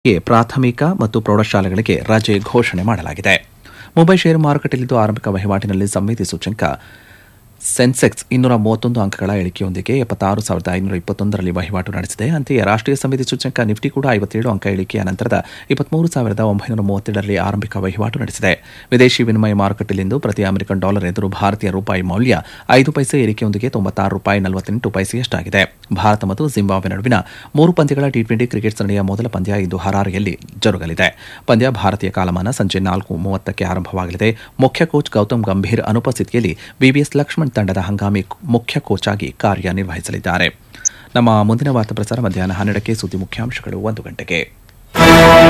ಗೆ ಪ್ರಾಥಮಿಕ ಮತ್ತು ಪ್ರೌಢಶಾಲೆಗಳಿಗೆ ರಜೆ ಘೋಷಣೆ ಮಾಡಲಾಗಿದೆ ಮುಂಬೈ ಷೇರು ಮಾರುಕಟ್ಟೆಯಲ್ಲಿಂದು ಆರಂಭಿಕ ವಹಿವಾಟಿನಲ್ಲಿ ಸಂವೇದಿ ಸೂಚ್ಯಂಕ ಸೆನ್ಸೆಕ್ಸ್ ಇನ್ನೂರ ಮೂವತ್ತೊಂದು ಅಂಕಗಳ ಇಳಿಕೆಯೊಂದಿಗೆ ಎಪ್ಪತ್ತಾರು ಸಾವಿರದ ಐನೂರ ಇಪ್ಪತ್ತೊಂದರಲ್ಲಿ ವಹಿವಾಟು ನಡೆಸಿದೆ ಅಂತೆಯೇ ರಾಷ್ಟ್ರೀಯ ಸಮಿತಿ ಸೂಚ್ಯಂಕ ನಿಫ್ಟಿ ಕೂಡ ಐವತ್ತೇಳು ಅಂಕ ಇಳಿಕೆಯ ನಂತರದ ಇಪ್ಪತ್ಮೂರು ಸಾವಿರದ ಒಂಬೈನೂರ ಮೂವತ್ತೆರಡರಲ್ಲಿ ಆರಂಭಿಕ ವಹಿವಾಟು ನಡೆಸಿದೆ ವಿದೇಶಿ ವಿನಿಮಯ ಮಾರುಕಟ್ಟೆಯಲ್ಲಿಂದು ಪ್ರತಿ ಅಮೆರಿಕನ್ ಡಾಲರ್ ಎದುರು ಭಾರತೀಯ ರೂಪಾಯಿ ಮೌಲ್ಯ ಐದು ಪೈಸೆ ಏರಿಕೆಯೊಂದಿಗೆ ತೊಂಬತ್ತಾರು ರೂಪಾಯಿ ನಲವತ್ತೆಂಟು ಪೈಸೆಯಷ್ಟಾಗಿದೆ ಭಾರತ ಮತ್ತು ಜಿಂಬಾಬ್ವೆ ನಡುವಿನ ಮೂರು ಪಂದ್ಯಗಳ ಟಿ ಟ್ವೆಂಟಿ ಕ್ರಿಕೆಟ್ ಸರಣಿಯ ಮೊದಲ ಪಂದ್ಯ ಇಂದು ಹರಾರೆಯಲ್ಲಿ ಜರುಗಲಿದೆ ಪಂದ್ಯ ಭಾರತೀಯ ಕಾಲಮಾನ ಸಂಜೆ ನಾಲ್ಕು ಮೂವತ್ತಕ್ಕೆ ಆರಂಭವಾಗಲಿದೆ ಮುಖ್ಯ ಕೋಚ್ ಗೌತಮ್ ಗಂಭೀರ್ ಅನುಪಸ್ಥಿತಿಯಲ್ಲಿ ವಿವಿಎಸ್ ಲಕ್ಷ್ಮಣ್ ತಂಡದ ಹಂಗಾಮಿ ಮುಖ್ಯ ಕೋಚ್ ಆಗಿ ಕಾರ್ಯನಿರ್ವಹಿಸಲಿದ್ದಾರೆ ನಮ್ಮ ಮುಂದಿನ ವಾರ್ತಾ ಪ್ರಸಾರ ಮಧ್ಯಾಹ್ನ ಹನ್ನೆರಡಕ್ಕೆ ಸುದ್ದಿ ಮುಖ್ಯಾಂಶಗಳು ಒಂದು ಗಂಟೆಗೆ